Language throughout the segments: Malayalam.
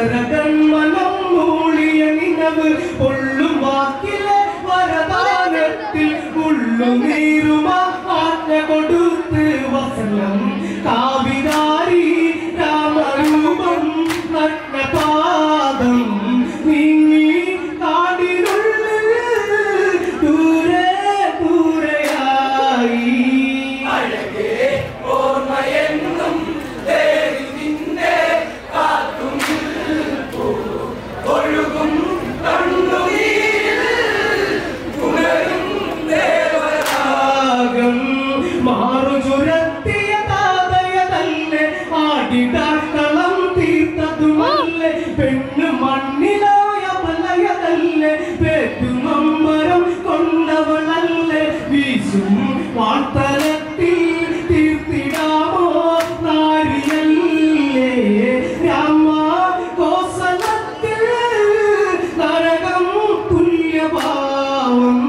അപ്സരകന്മനം മൂളിയ നിനവ് പൊള്ളും വാക്കിലെ വരദാനത്തിൽ ഉള്ളുനീരുമാ ആജ്ഞ കൊടുത്ത് വസനം കാവിതാരി രാമരൂപം നഗ്നപാദം നീങ്ങി കാടിനുള്ളിൽ ദൂരെ ദൂരെയായി രാഗം മാറു ചുരത്തിയ താതയ തന്നെ ആടിടാക്കളം തീർത്തതുമല്ലേ പെണ്ണു മണ്ണിലായ പലയതല്ലേ പെറ്റുമമ്പരം കൊണ്ടവളല്ലേ വീശും വാർത്തലത്തിൽ തീർത്തിടാമോ നാരിയല്ലേ രാമ കോസലത്തിൽ നരകം തുല്യഭാവം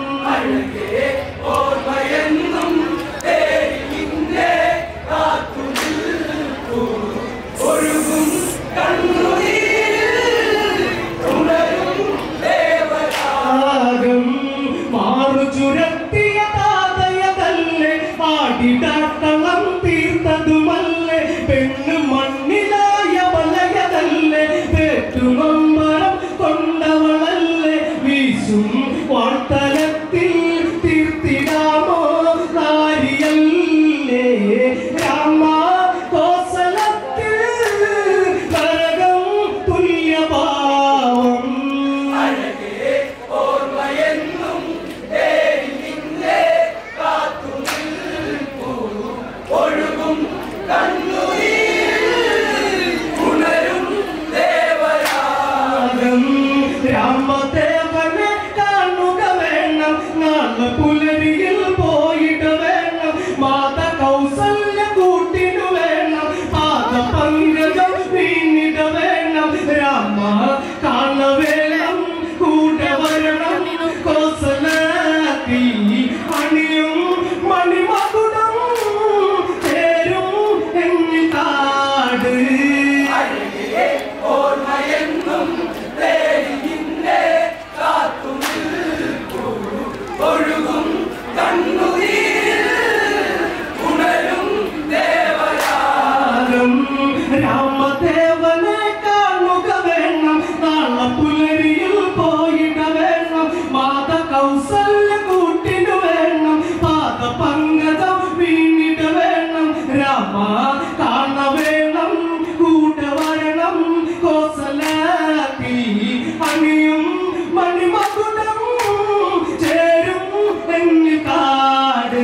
രാഗം മാറു ചുരത്തിയ താതയതല്ലേ ആടിടാത്തളം തീർത്തതുമല്ലേ പെണ്ണു മണ്ണിലായ വലയതല്ലേ പെറ്റുമമ്പരം കൊണ്ടവളല്ലേ വീശും വാർത്തലത്തിൽ തീർത്തിടാമോ നാരിയല്ലേ രാമ കോസലത്തിൽ നരകം തുല്യഭാവം രാഗം രാമദേവനെ കാണുക വേണം നാളെ പുലരിയിൽ പോയിട്ട് വേണം മാത കൗസല്യ കൂട്ടിനു വേണം പാദ പങ്കജം വീണിട വേണം രാമ കാണ വേണം കൂടെ വരണം കോസലത്തി അണിയും മണിമകുടം ചേരും എന്നിൽ കാട് രാഗം രാമദേവനെ കാണുക വേണം നാളെ പുലരിയിൽ പോയിട വേണം മാത കൗസല്യ കൂട്ടിനു വേണം പാദ പങ്കജം വീണിട വേണം രാമ കാണ വേണം കൂടെ വരണം കോസലത്തി അണിയും മണിമകുടം ചേരും എന്നിൽ കാട്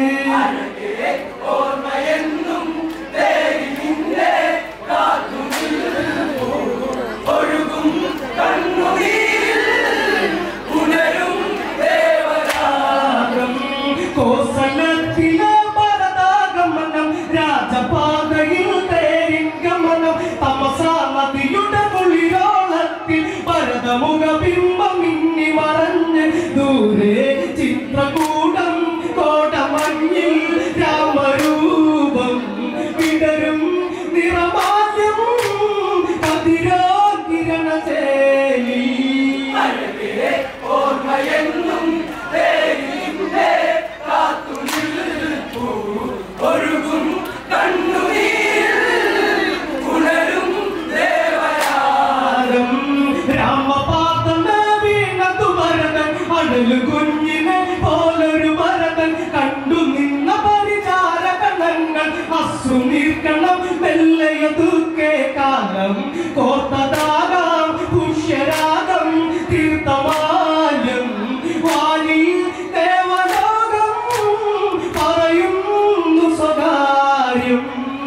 രാഗം കോസലത്തിലെ ഭരതാഗമനം രാജപാതയിൽ തേരിൻ ഗമനം തമസാ നദിയുടെ കുളിരോളത്തിൽ ഭരതമുഖ ബിംബം മിന്നി മറഞ്ഞ് ദൂരെ ചിത്രകൂടം കോടമഞ്ഞിൽ രാമരൂപം വിടരും നിറമാല്യം കതിരോ കിരണചേലി രാഗം രാമപാദമേ വീണതു ഭരതൻ അടലു കുഞ്ഞിനെ പോലൊരു ഭരതൻ കണ്ടു നിന്ന പരിചാരകണങ്ങൾ അശ്രു നീർക്കണം മെല്ലയതുക്കെ കാലം കോർത്തതാകാം പുഷ്യരാഗം തീർത്ഥമാല്യം വാലി ദേവലോകം പറയുന്നു സ്വകാര്യം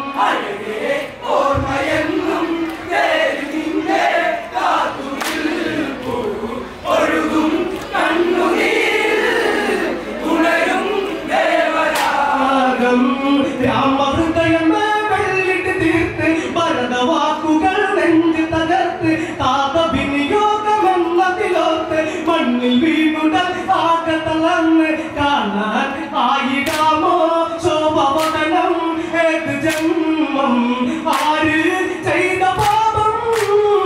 രാഗം രാമഹൃദയമേ വെള്ളിട്ട് തീർത്ത് ഭരതവാക്കുകൾ നെഞ്ച് തകർത്ത് താപവിനിയോഗമെന്നതിലോത്ത് മണ്ണിൽ വീണുടൽ ആകെ തളർന്ന് കാണാൻ ആയിടാമോ ശോഭവദനം ഏത് ജന്മം ആര് ചെയ്ത പാപം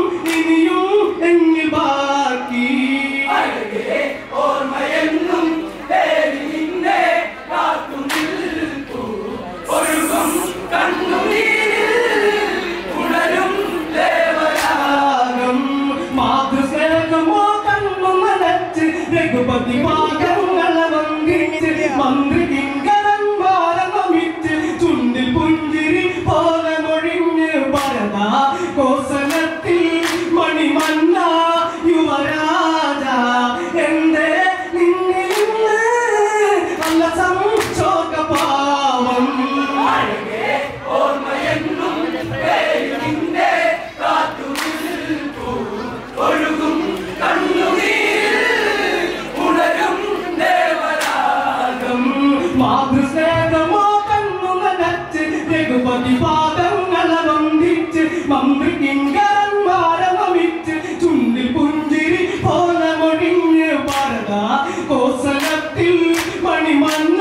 പ്രതിപാദങ്ങളെ വന്ദിച്ച് മന്ത്രിക്കിങ്കരന്മാരെ നമിച്ച് ചുണ്ടിൽ പുഞ്ചിരി പോലെ മൊഴിഞ്ഞ് ഭരത കോസലത്തിൽ മണിമന്ന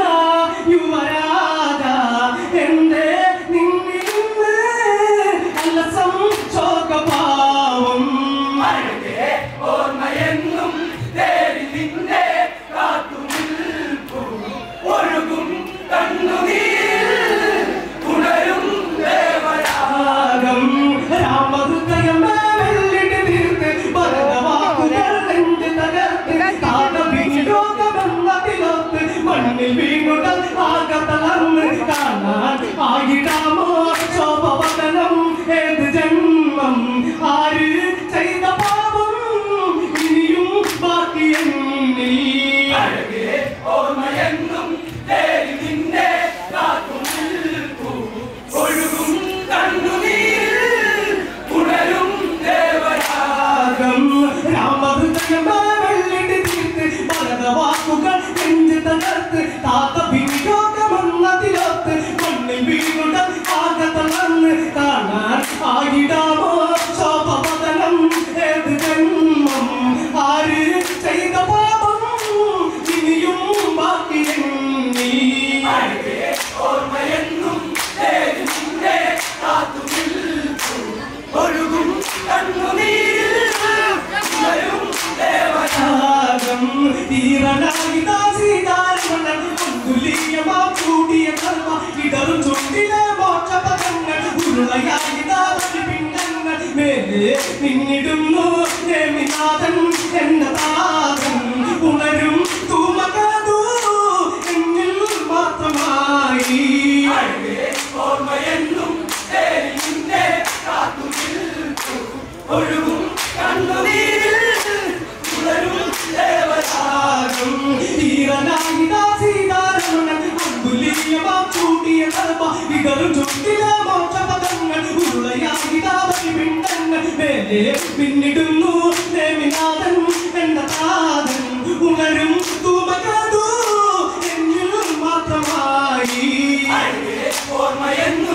യുവരാജ എന്റെ നിന്നിന്ന് അലസം ശോകഭാവം അഴകേ ഓർമ്മയെന്നും തേടി നിന്നെ കാത്തു നിൽപ്പു ഒഴുകും കണ്ണുനീരിൽ ഉണരും ദേവരാ രാഗം രാമഹൃദയമേ വെള്ളിട്ട് തീർത്ത് ഭരതവാക്കുകൾ നെഞ്ച് തകർത്ത് കാലവിനിയോഗമെന്നതിലൊത്ത് മണ്ണിൽ വീണുകൾ ആകെ തളർന്ന് കാണാൻ ആയിടാമോ ശോഭവദനം ഏത് ജന്മം ആര് ചെയ്ത പാപം ഇനിയും ബാക്കിയെന്നിൽ അഴകേ ഓർമ്മയെന്നും തേടി നിന്നെ കാത്തു നിൽപ്പു ഒഴുകും കണ്ണുനീരിൽ ഉണരും ദേവരാ രാഗം രാമഹൃദയമേ വെള്ളിട്ട് തീർത്ത് ഭരതവാക്കുകൾ നെഞ്ച് തകർത്ത് താത്ത വിനിയോഗമെന്നതിലൊത്ത് മണ്ണിൽ വീണുടൻ ആകെ തളർന്ന് കാണാൻ ആയിടാമോ ശോഭവദനം ഏത് ജന്മം ആര് ചെയ്ത പാപം ഇനിയും ബാക്കി എന്നീ അഴകേ ഓർമ്മയെന്നും തേടി നിന്നെ കാത്തു നിൽപ്പു ഒഴുകും കണ്ണുനീരിൽ ഉണരും ദേവരാ രാഗം തീരനായിതാ സീതാരമണൻ അങ്കുലീയമാ കൂടിയ കർമ്മ ഇടറും ചുണ്ടിലെ മോക്ഷപദങ്ങൾ ഉരുളയായിതാ പിണ്ടങ്ങൾ മേലെ പിന്നിടുന്നു നേമിനാഥൻ എന്ന താതൻ ഉണരും തൂമകൂ എന്നിൽ മാത്രമായി അഴകേ ഓർമ്മയെന്നും തേടി നിന്നെ കാത്തു നിൽപ്പു ഒഴുകും കണ്ണുനീരിൽ ഉണരും ദേവരാ രാഗം തീരനായിതാ സീതാരമണൻ അങ്കുലീയമാ കൂടിയ കർമ്മ ഇടറും ചുണ്ടിലെ മോക്ഷപദങ്ങൾ ഉരുളയായിതാ പിണ്ടങ്ങൾ മേലെ പിന്നിടുന്നു നേമിനാഥൻ എന്ന താതൻ ഉണരും തൂമകൂ എന്നിൽ മാത്രമായി അഴകേ ഓർമ്മയെന്നും